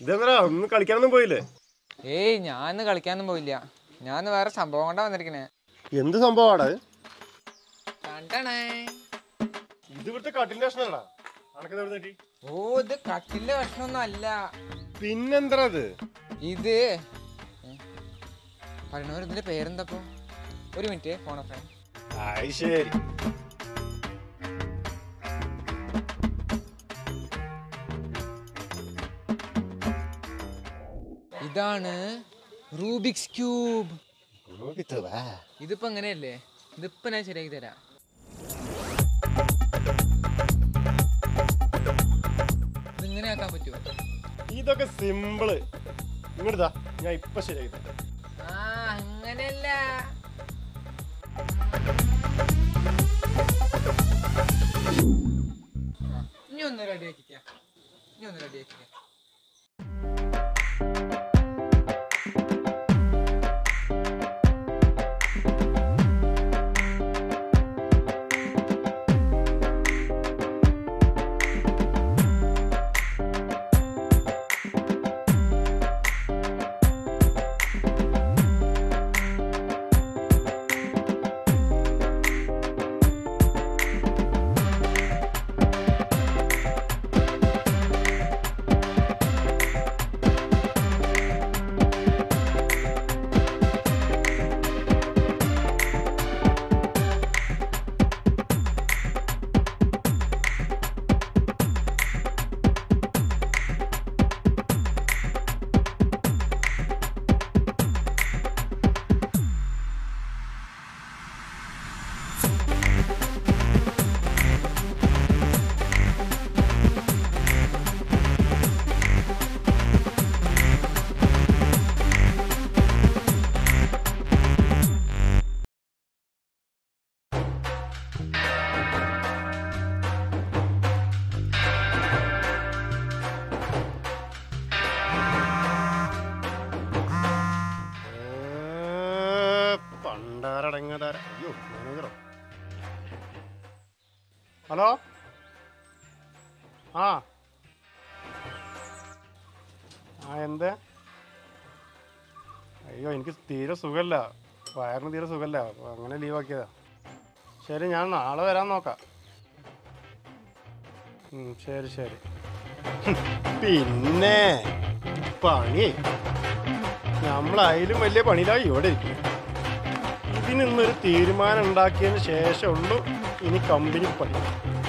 ഇതെന്താ ഒന്ന് കളിക്കാനൊന്നും പോയില്ലേ ഏയ് ഞാൻ ഇന്ന് കളിക്കാനൊന്നും പോയില്ല ഞാൻ ഇന്ന് വേറെ സംഭവം കൊണ്ടാ വന്നിരിക്കണേ എന്ത് സംഭവമാണ് കണ്ടണേ ഇത് ഇവിടുത്തെ കട്ടിന്റെ കഷ്ണടാ അണക്കെന്ന് എവിടെ കിട്ടി ഓ ഇത് കട്ടിന്റെ ഭക്ഷണമൊന്നും അല്ല പിന്നെന്താ അത് ഇത് പറയണവർ ഇതിന്റെ പേരെന്തപ്പോ ഒരു മിനിറ്റ് ഫോൺ ഫ്രണ്ട് ആയി ശരി ഇതാണ് റൂബിക്സ് ക്യൂബ് നോക്കിത്തോ വാ. ഇതിപ്പോ എങ്ങനെയല്ലേ ഇതിപ്പോ ഞാൻ ശരിയാക്കി തരാം ഇതിങ്ങനെ ആക്കാൻ പറ്റുമോ ഇതൊക്കെ സിമ്പിള് ഇങ്ങോട്ടാ ഞാൻ ഇപ്പൊ ശരിയാക്കി തരാം. ആ അങ്ങനെയല്ല ആ, ഇനി ഒന്ന് റെഡി ആക്കിക്കാം ഇനി ഒന്ന് റെഡി ആക്കിക്കാം ഏ, പണ്ടാരടങ്ങാതാര അയ്യോ മാനേജറോ ഹലോ ആ ആ എന്തേ അയ്യോ എനിക്ക് തീരെ സുഖമല്ല വയറിന് തീരെ സുഖമല്ല അപ്പൊ അങ്ങനെ ലീവാക്കിയതാ ശരി ഞാൻ നാളെ വരാൻ നോക്കാം ഉം, ശരി ശരി പിന്നെ പണി നമ്മളതിലും വലിയ പണിയിലായി ഇവിടെ ഇരിക്കുന്നത് ഇതിനൊന്നൊരു തീരുമാനം ഉണ്ടാക്കിയതിന് ശേഷമുള്ളൂ ഇനി കമ്പനി പണി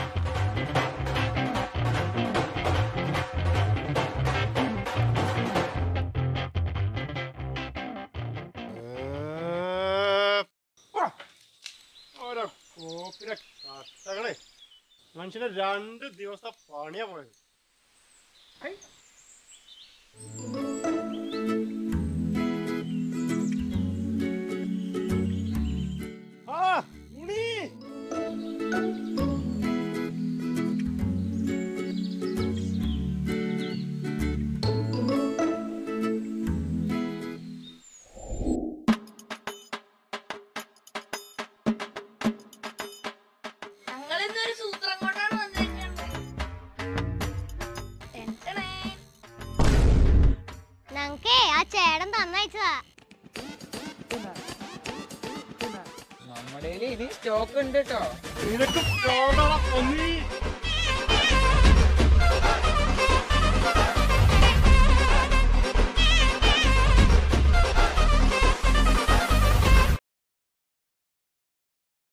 ഏ, ആ, ഓരോ കോപ്പിലെ കട്ടകളെ മനുഷ്യന് രണ്ട് ദിവസത്തെ പണിയാ പോയത് ഐ. ആ ഉണി ഞങ്ങളിന്നൊരു സൂത്രം കൊണ്ടാണ് വന്നിരിക്കുന്നത് ടെൻഷനേ. ഞങ്ങക്കേ ആ ചേട്ടൻ തന്നയച്ചതാ നമ്മുടെ ഇനി സ്റ്റോക്ക് ഉണ്ട് കേട്ടോ നിനക്ക് പോകണം, പന്നി.